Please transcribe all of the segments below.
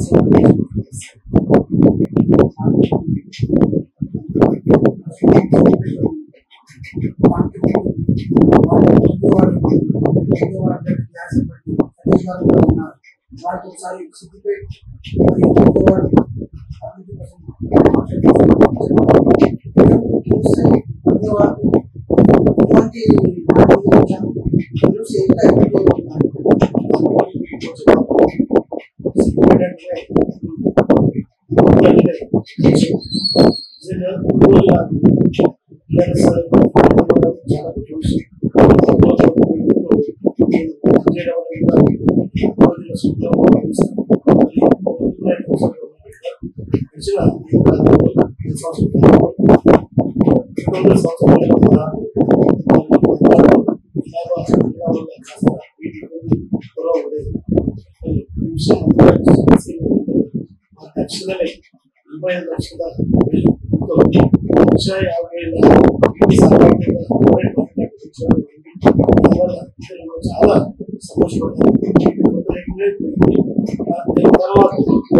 వారికి ఒకసారి సిద్దిపేట మరియు విజయవాడ అభివృద్ధి కోసం చూస్తే విజయవాడ ఇటువంటి చూసి ఇంకా తక్షణమే ముప్పై ఐదు లక్షల లక్ష యాభై వేల సాధారణంగా చాలా సంతోషపడ్డాను తర్వాత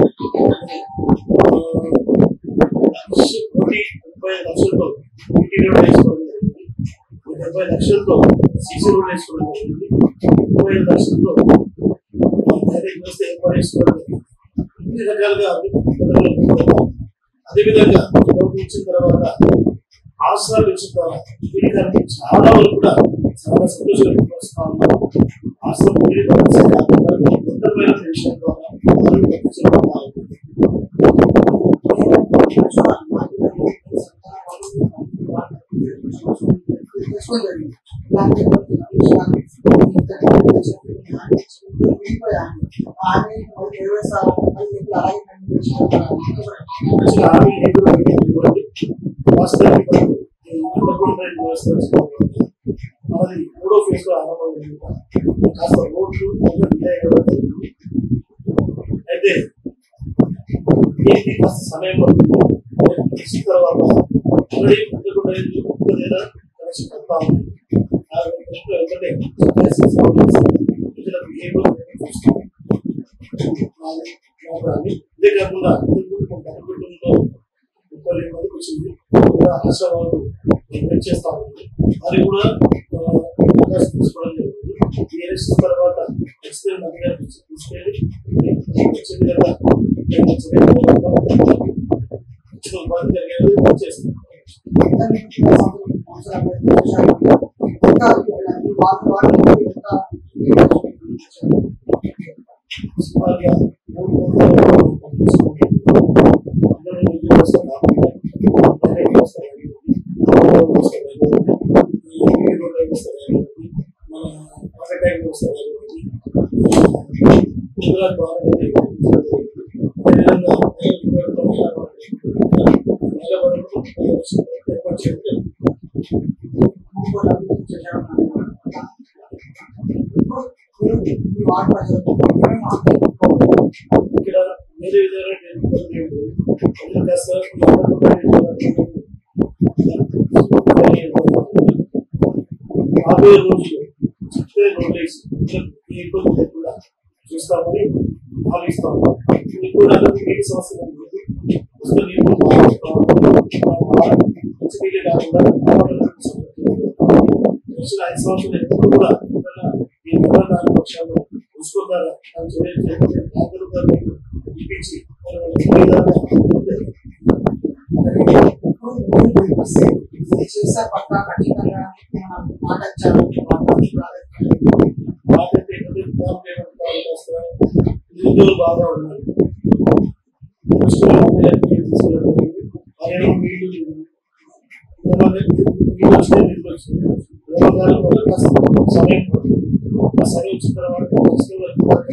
లక్ష కోటి ముప్పై ఐదు లక్షలతో ఇంటి రోడ్ వేసుకోవడం జరిగింది డెబ్బై లక్షలతో సీసీ రోడ్ వేసుకోవడం జరిగింది ముప్పై ఐదు లక్షలతో ధైర్య వ్యవస్థ ఏర్పాటు చేసుకోవడం జరిగింది అన్ని రకాలుగా అదేవిధంగా ప్రభుత్వం ఇచ్చిన తర్వాత ఆశ్రయాలు ఇచ్చిన తర్వాత వీరికి చాలా వరకు కూడా చాలా సంతోషం వ్యక్తపరుస్తా ఉన్నారు ఆశ్రమం వీరి ద్వారా ఉత్తరమైన విషయం ద్వారా వారు తప్పించడం బాగుంది అసలు ఆమె ఏదో ఇవ్వండి వాస్తవానికి మనకు ఈ అండర్గ్రౌండ్ వ్యవస్థ వచ్చింది. మనది మూడో ఫేజ్ లో ఆరంభమైంది కాస్త రోడ్లు కొంచెం డిలే అవ్వడం జరిగింది. అయితే దీనికి కాస్త సమయం పడుతుంది చేసిన తర్వాత ఆల్రెడీ అండర్గ్రౌండ్ రైలు ఒక్కదేనా కనెక్షన్ కడతా ఉంది ఆ రెండు వెంటనే ప్రజలకు ఏ రోజు చూస్తాం అది మాత్రమే. ఇదే కాకుండా గవర్నమెంట్లో ముప్పై రెండు మందికి వచ్చింది కూడా ఆశావాళ్ళు నేను చేస్తా ఉంది అది కూడా ఆ, అవకాశం తీసుకోవడం జరిగింది టీఆర్ఎస్ తర్వాత ఎక్స్పీరియన్ అధికారి తీసుకెళ్ళి వచ్చింది కదా నేను వచ్చిన ఉచిత ఉపాధి జరిగేది చేస్తాను సుమారుగా మూడు కోట్ల తీసుకుంటాం అందరూ నిధులు వస్తారు ప్రైవేట్ వస్తారు గవర్నమెంట్ వస్తారు ఈ రోడ్లు వస్తారు మన మార్కెట్ వస్తారు గుజరాత్ గవర్నమెంట్ అదేవిధంగా ఏర్పాటు చేయడం ఇక్కడ వేరే విధంగా నేను కోరుకునేది అందులో కాస్త రాబోయే రోజులు చక్కగా రోడ్లు వేసి ఏ ఇబ్బంది లేకుండా చూస్తామని భావిస్తాము మీకు కూడా ఏ సమస్య లేదు వస్తే నీళ్ళు మంచినీళ్ళు కాకుండా వచ్చిన ఐదు సంవత్సరాలు ఎప్పుడు కూడా ఈ తెలంగాణ పక్షాలు చూసుకుంటారా అని చెప్పి అందరూ దాన్ని ఇప్పించి చేసే పక్క ఖచ్చితంగా మాట్లాడాలి నిధులు బాగా ఉన్నాయి అదే నీళ్లు నీళ్ళు వస్తే నీళ్ళు వచ్చింది వ్యవహారాలు కూడా కాస్త సమయం పడుతుంది ఆ సమయం వచ్చిన తర్వాత ఖచ్చితంగా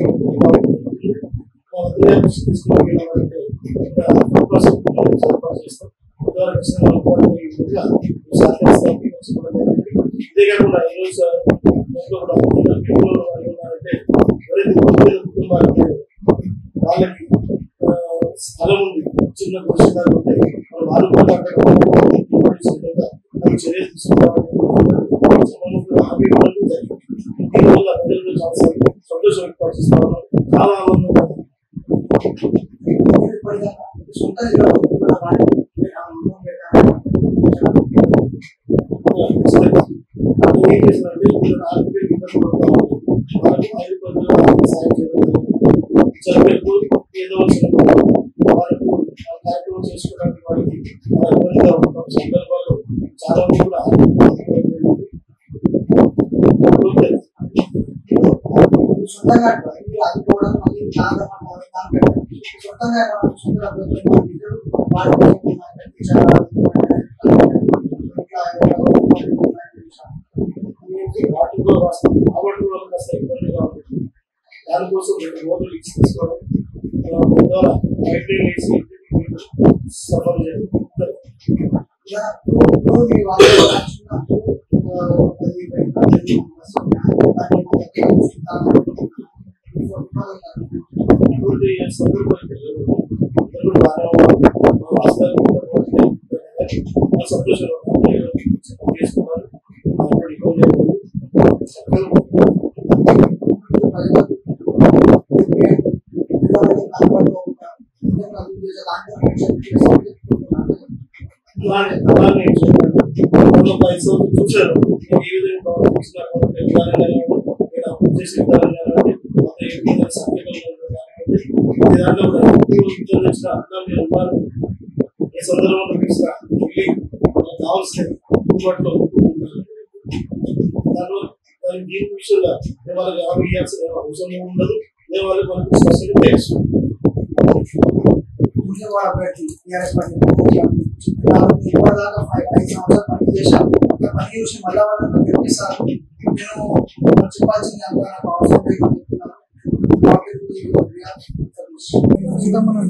మా వదిలే తీసుకుని వెళ్ళాలంటే ఏర్పాటు చేస్తాం ద్వారా ఖచ్చితంగా అనుకోవడం సహకరిస్తాం ఇదే కాకుండా ఈరోజు ఇంట్లో కూడా పిల్లలు వాళ్ళు ఉన్నారంటే ఎవరైతే నిరుపేద కుటుంబాలు ఉంటాయో వాళ్ళకి ఆ, స్థలం ఉంది చిన్న దృశ్యాలు ఉంటాయి మరి వాళ్ళు కూడా అక్కడ ఇవ్వడం సొంతంగా వాళ్ళు చర్యలు తీసుకోవాలని సంబంధించిన హామీ ఇవ్వడం జరిగింది దీనివల్ల ప్రజలు చాలా సంతోషం వ్యక్తం చేస్తున్నారు చాలా ఆనందంగా ఉంది. సొంత నిధుల కూడా వారికి లోన్ పెట్టాలని ఏం చేశారంటే ఇప్పుడు ఆర్థిక ఇబ్బంది పడతారు వాళ్ళకి ఐదు పదులు ఆర్థిక సాయం చేయడం చదివేందుకు ఏదో వచ్చిన వాళ్ళకు ఆ కార్యక్రమం చేసుకోవడానికి వారికి అనుకూలంగా ఉంటాం సందర్భాలు చాలా మంది కూడా ఆర్థిక సొంతంగా ఇల్లు ఆదుకోవడం మళ్ళీ చాలా మంది దాని పెట్టారు. సొంతంగా మనం సొంత డబ్బులతో నిధులు వారికి కట్టించాలా? ఇట్లా వాటిలో రాస్తాం ఆవట్లో కాస్త ఇబ్బందిగా ఉంటుంది దానికోసం రెండు రోజులు ఇచ్చి తీసుకోవడం ద్వారా పైప్ లైన్ వేసి సఫర్ చేయడం ఇలా ఇప్పుడు మీ వాళ్ళు రాసినప్పుడు, ఆ, అది అది దాన్ని మొదటి చూస్తాను. అభివృద్ధి సందర్భానికి అందరూ బాగా వాస్తవానికి సంతోషం చేసుకున్నారు అప్పుడు ఇబ్బంది లేదు చక్కగా అలానే అలానే చెప్పాను వాళ్ళు ఒక ఐదు సంవత్సరాలు చూశారు నేను ఏ విధంగా ప్రవర్తిస్తున్నారు కానివ్వండి నేను అభివృద్ధి చేసిన కానివ్వండి మొత్తం ఏ విధంగా సంకేతాలు కానివ్వండి ఈ దాంట్లో కూడా ఎక్కువ ఉద్యోగం చేసిన అందరినీ ఉన్నారు ఈ సందర్భంలో పిలిచిన వెళ్ళి వాళ్ళకి కావాల్సిన అందుబాటులో దానిలో దాని దీని విషయంలో నేను వాళ్ళకి హామీ ఇవ్వాల్సిన అవసరం ఉండదు నేను వాళ్ళకి మనకు స్పష్టంగా తెలుసు విజయవాడ అభ్యర్థి టీఆర్ఎస్ పార్టీ ఇప్పటిదాకా ఫైవ్ ఐదు సంవత్సరాలు పని చేశాను ఇంకా పని చూసి మళ్ళా వాళ్ళని గెలిపిస్తారు నేను చెప్పాల్సింది అంతా నాకు అవసరం లేదు అని చెప్తున్నాను. కాబట్టి ప్రస్తుతం మనం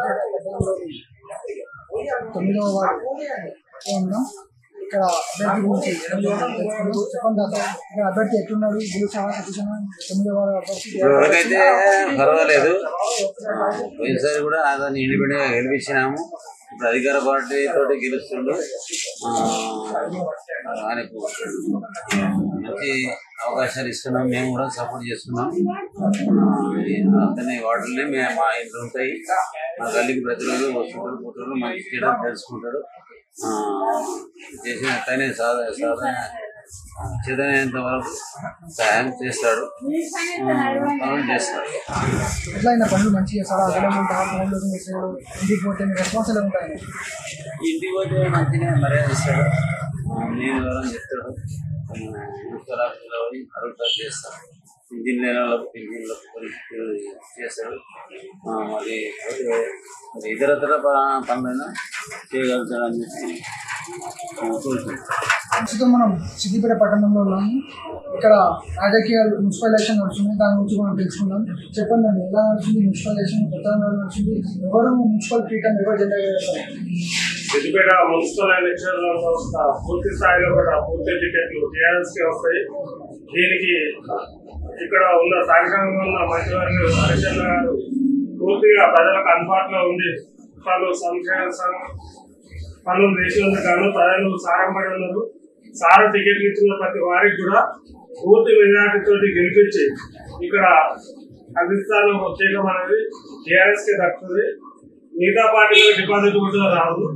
తొమ్మిదవ వార్డు ఉన్నాం ఇక్కడ అభ్యర్థి గురించి తెలుసుకుందాం. చెప్పండి తాత ఇక్కడ అభ్యర్థి ఎట్లున్నాడు గెలుచావా సతీషణ తొమ్మిదవ వార్డు అభ్యర్థి ఇప్పటివరకైతే పర్వాలేదు పోయినసారి కూడా అతన్ని ఇండిపెండెంట్ గా గెలిపించినాము ఇప్పుడు అధికార పార్టీ తోటి గెలుస్తుండు ఆ, ఆయనకు మంచి అవకాశాలు ఇస్తున్నాం మేము కూడా సపోర్ట్ చేస్తున్నాం ఆ, అతని వాటిని మేము మా ఇంట్లో ఉంటాయి మా గల్లీకి ప్రతిరోజు వస్తుంటారు పోతుంటారు మంచి చేయడం తెలుసుకుంటాడు ఆ, చేసిన అతనే సాధ సాధన చేతనైనంత వరకు సహాయం చేస్తాడు ఆ, పనులు చేస్తాడు ఎట్లా అయినా పనులు మంచిగా చేస్తాడు అక్కడ ఉంటాడు ఫోన్లో చేస్తాడు ఇంటికి పోతే మీ రెస్పాన్స్ ఎలా ఉంటాయి ఇంటికి పోతే మంచిగా మర్యాద ఇస్తాడు ఆ, నేను ఎవరని చెప్తాడు మున్సిపల్ ఆఫీస్లో పోయి అడుగుతా చేస్తాడు పింఛన్ లేని వాళ్ళకు పింఛన్లకు పరిస్థితులు చేస్తాడు ఆ, మరి మరి ఇతరతర ప- పనులైనా చేయగలుగుతాడని చెప్పి ఆ, కోరుకుంటున్నాను ప్రస్తుతం మనం సిద్దిపేట పట్టణంలో ఉన్నాము ఇక్కడ రాజకీయాలు మున్సిపల్ ఎలక్షన్ నడుస్తుంది దాని గురించి మనం తెలుసుకుందాం చెప్పండి అండి ఎలా నడుస్తుంది మున్సిపల్ ఎలక్షన్ కొత్త నడుస్తుంది ఎవరు మున్సిపల్ పీఠం ఎవరు జెండా వేస్తారు సిద్దిపేట మున్సిపల్ ఎలక్షన్ సంస్థ పూర్తి స్థాయిలో కూడా పూర్తి టికెట్లు టీఆర్ఎస్ కి వస్తాయి దీనికి ఇక్కడ ఉన్న స్థానికంగా ఉన్న మంత్రివర్గ హరిచంద్ర గారు పూర్తిగా ప్రజలకు అందుబాటులో ఉంది పలు సంక్షేమ సంఘ- పనులు చేసినందుకు గాను ప్రజలు సారంపడి ఉన్నారు సార టికెట్లు ఇచ్చిన ప్రతి వారికి కూడా పూర్తి మెజార్టీతో గెలిపించి ఇక్కడ అందిస్తాను ప్రత్యేకం అనేది టీఆర్ఎస్ కి దక్కుతుంది మిగతా పార్టీలో డిపాజిట్ కూడా రాదు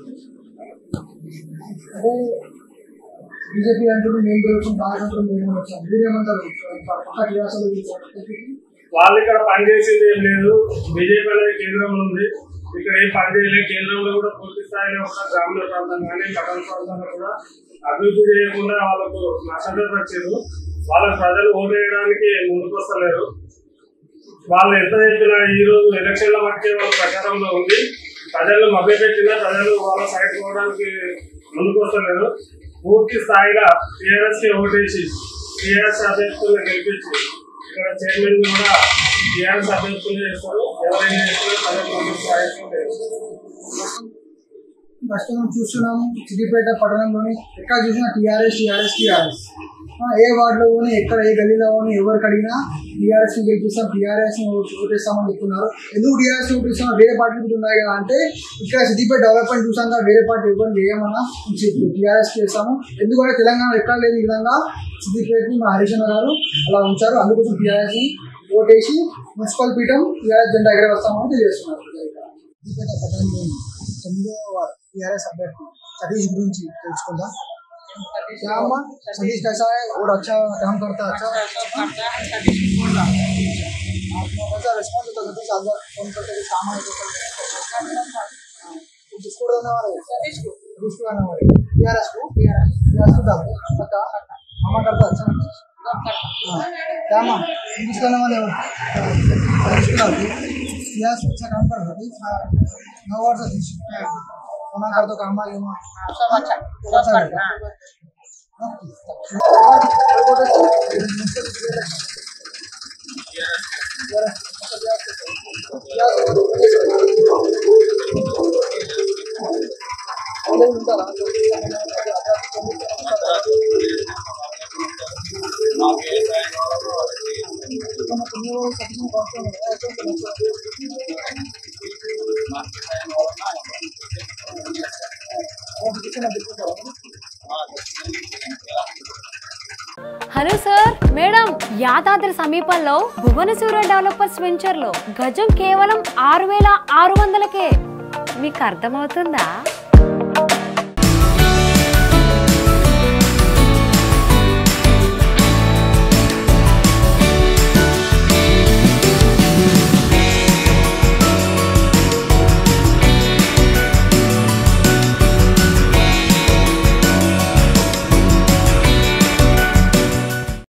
అంటే బీజేపీ అంటారు మేము గెలుస్తాం కాంగ్రెస్ అంటారు మేము వచ్చాం మీరేమంటారు పక్క టీఆర్ఎస్లో వాళ్ళు ఇక్కడ పనిచేసేది ఏం లేదు బీజేపీ అనేది కేంద్రంలో ఉంది ఇక్కడ ఏం పని చేయలేదు కేంద్రంలో కూడా పూర్తి స్థాయిలో ఉన్న గ్రామీణ ప్రాంతం కానీ పట్టణ ప్రాంతాల్లో కూడా అభివృద్ధి చేయకుండా వాళ్ళకు నష్టం వచ్చారు వాళ్ళ ప్రజలు ఓటు వేయడానికి ముందుకు వస్తలేరు వాళ్ళు ఎంత చెప్పినా ఈ రోజు ఎలక్షన్ల మధ్య వాళ్ళ ప్రచారంలో ఉంది ప్రజలు మభ్యపెట్టినా ప్రజలు వాళ్ళ సైడ్ పోవడానికి ముందుకు వస్తలేరు పూర్తి స్థాయిలో టీఆర్ఎస్ కి ఓటేసి టీఆర్ఎస్ అభ్యర్థులను గెలిపించి ఇక్కడ చైర్మన్ కూడా టీఆర్ఎస్ అభ్యర్థులు చేస్తారు ఎవరైనా చేసినా ప్రజలు ముందుకు సాగిస్తారు ప్రస్తుతం చూస్తున్నాము సిద్దిపేట పట్టణంలోని ఎక్కడ చూసినా టీఆర్ఎస్ టీఆర్ఎస్ టీఆర్ఎస్ ఏ వార్డులో కానీ ఎక్కడ ఏ గల్లీలో కానీ ఎవరికి అడిగినా టీఆర్ఎస్ ని గెలిపిస్తాం టీఆర్ఎస్ ని ఓటేస్తామని చెప్తున్నారు ఎందుకు టీఆర్ఎస్ ఓటేస్తాం వేరే పార్టీ కూడా ఉన్నాయి కదా అంటే ఇక్కడ సిద్దిపేట డెవలప్మెంట్ చూసాం కదా వేరే పార్టీ ఎవరిని చేయమన్నా టీఆర్ఎస్ చేస్తాము ఎందుకంటే తెలంగాణ ఎక్కడ లేని విధంగా సిద్దిపేటని మా హరీష్ అన్న గారు అలా ఉంచారు అందుకోసం టీఆర్ఎస్ ని ఓటేసి మున్సిపల్ పీఠం టీఆర్ఎస్ జెండా ఎగరవేస్తామని తెలియజేస్తున్నారు సిద్దిపేట పట్టణంలోని తొమ్మిదవ టీఆర్ఎస్ అభ్యర్థి సతీష్ గురించి తెలుసుకుందాం क्या अम्मा सतीश कैसा है और अच्छा काम करता है अच्छा आपने कैसा रिस्पॉन्स होता है सतीश आज फोन करके कुछ काम है तो कुछ किसको देने वाले हो? सतीश को सतीश को देने वाले टीआरएस को टीआरएस को डालते पक्का मामा करता है अच्छा हाँ क्या अम्मा किस करने वाले हो सतीश को डालते टीआरएस अच्छा काम कर रहा है हाँ नौ और सतीश मामा कर दो काम आ गया सब अच्छा अच्छा करता है హలో సార్ మేడం యాదాద్రి సమీపంలో భువనసూర డెవలపర్స్ వెంచర్లో గజం కేవలం ఆరు వేల ఆరు వందలకే మీకు అర్థమవుతుందా